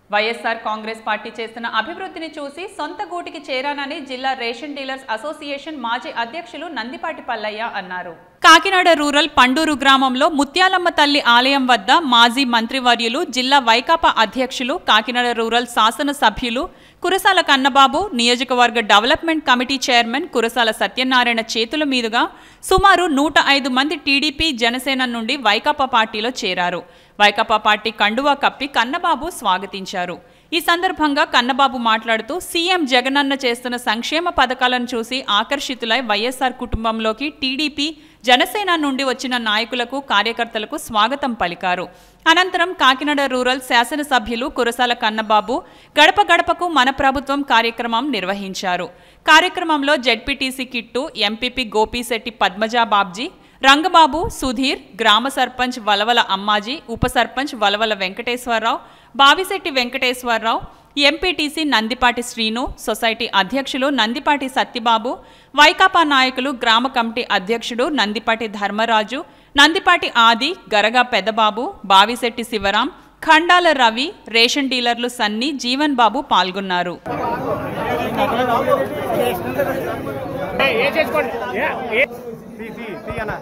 YSR Congress party చేస్తున్న అభివృద్ధిని చూసి సొంత గూటికి చేరానని జిల్లా రేషన్ డీలర్స్ అసోసియేషన్ మాజీ అధ్యక్షులు నందిపాటి పల్లయ్య అన్నారు కాకినాడ రూరల్ పండూరు గ్రామంలో ముత్యాలమ్మ తల్లి ఆలయం వద్ద మాజీ మంత్రివర్యులు జిల్లా వైకాపా అధ్యక్షులు కాకినాడ రూరల్ శాసన సభ్యులు కురసాల కన్నబాబు నియోజకవర్గ development committee chairman Kurasala Satyanarayana చేతుల మీదుగా సుమారు నూట ఐదు మంది టీడీపీ జనసేన నుండి వైకాపా పార్టీలో చేరారు వైకాపా పార్టీ కండువా కప్పి కన్నబాబు స్వాగతించారు ఈ సందర్భంగా కన్నబాబు మాట్లాడుతూ సీఎం జగనన్న చేస్తున్న సంక్షేమ పథకాలను చూసి ఆకర్షితులై వైఎస్ఆర్ కుటుంబంలోకి టీడీపీ జనసేన నుండి వచ్చిన నాయకులకు కార్యకర్తలకు స్వాగతం పలికారు అనంతరం కాకినాడ రూరల్ శాసనసభ్యులు కురసాల కన్నబాబు గడప గడపకు మన ప్రభుత్వం కార్యక్రమం నిర్వహించారు కార్యక్రమంలో జెడ్పీటీసీ కిట్టు ఎంపీపీ గోపీశెట్టి పద్మజా బాబ్జీ రంగబాబు సుధీర్ గ్రామ సర్పంచ్ వలవల అమ్మాజీ ఉప సర్పంచ్ వలవల వెంకటేశ్వరరావు బావిశెట్టి వెంకటేశ్వరరావు ఎంపీటీసీ నందిపాటి శ్రీను సొసైటీ అధ్యక్షులు నందిపాటి సత్యబాబు వైకాపా నాయకులు గ్రామ కమిటీ అధ్యక్షుడు నందిపాటి ధర్మరాజు నందిపాటి ఆది గరగా పెదబాబు బావిశెట్టి శివరాం ఖండాల రవి రేషన్ డీలర్లు సన్ని జీవన్ బాబు పాల్గొన్నారు తీ తీ తీ అన్న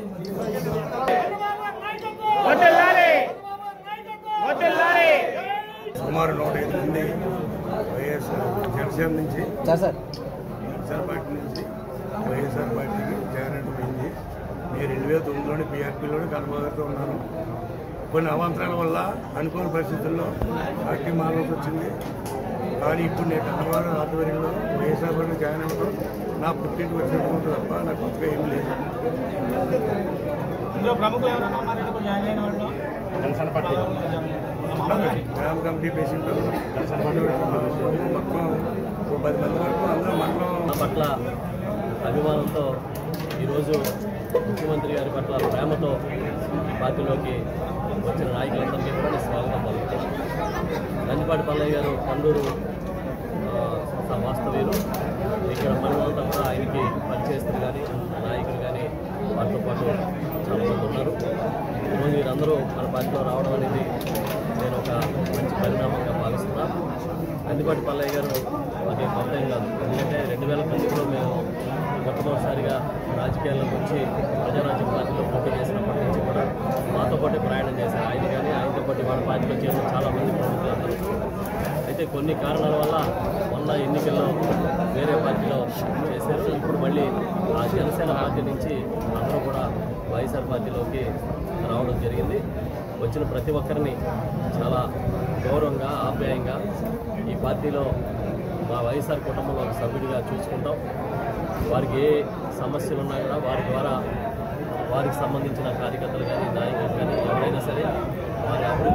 వడ్డెల్లాలి వడ్డెల్లాలి సుమారు నూట ఐదు మంది వైఎస్ఆర్ జనసేన నుంచి జనసేన పార్టీ నుంచి వైఎస్ఆర్ పార్టీకి జాయిన్ అయింది నేను రెండు వేల తొమ్మిదిలోని బీఆర్పీలోని కనబడుతూ ఉన్నాను కొన్ని అవాంతరాల వల్ల అనుకూల పరిస్థితుల్లో పార్టీ మారవలసి వచ్చింది కానీ ఇప్పుడు నేను కన్నవారు ఆధ్వర్యంలో వైఎస్ఆర్ పార్టీ జాయిన్ అవ్వడం నా పుట్టింటికి వచ్చినటువంటి తప్ప నాకు కొత్తగా ఏం లేదు ఇందులో ప్రముఖులు ఎవరన్నా ఉన్నారు ఇందులో జాయిన్ అయిన వాళ్ళు జనసేన పార్టీ గ్రామ కమిటీ పేషెంట్ మొత్తం ఓ పది మంది వరకు అందరూ మండలం నా పట్ల అభిమానంతో ఈరోజు ముఖ్యమంత్రి గారి పట్ల ప్రేమతో పార్టీలోకి వచ్చిన నాయకులందరికీ కూడా నేను స్వాగతం పలుకుతాను నందిపాటి పల్లయ్య గారు పండూరు ఆ, స- వాస్తవ్యులు ఇక్కడ మనమంతా కూడా ఆయనకి పనిచేస్తున్నారు కానీ నాయకులు కానీ వారితో పాటు చాలా మంది ఉన్నారు ఈరోజు వీరందరూ మన పార్టీలో రావడం అనేది నేను ఒక మంచి పరిణామంగా భావిస్తున్నాను నందిపాటి పల్లయ్య గారు మాకు కొత్త ఏం కాదు ఎందుకంటే రెండు వేల తొమ్మిదిలో మేము మొట్టమొదటిసారిగా రాజకీయాల్లోకి వచ్చి ప్రజారాజ్యం పార్టీలో పోటీ చేసినప్పటి నుంచి కూడా మాతో పాటు ప్రయాణం చేశారు ఆయన కానీ ఆయనతో పాటు వాళ్ళ పార్టీలో చేసిన చాలా మంది ప్రముఖులందరూ అయితే కొన్ని కారణాల వల్ల మొన్న ఎన్నికల్లో వేరే పార్టీలో చేశారు ఇప్పుడు మళ్ళీ ఆ జనసేన పార్టీ నుంచి అందరూ కూడా వైఎస్ఆర్ పార్టీలోకి రావడం జరిగింది వచ్చిన ప్రతి ఒక్కరిని చాలా గౌరవంగా ఆప్యాయంగా ఈ పార్టీలో మా వైఎస్ఆర్ కుటుంబంలో ఒక సభ్యుడిగా చూసుకుంటాం వారికి ఏ సమస్యలు ఉన్నా కూడా వారి ద్వారా వారికి సంబంధించిన కార్యకర్తలు కానీ నాయకులు కానీ ఎవరైనా సరే వారి అభివృద్ధి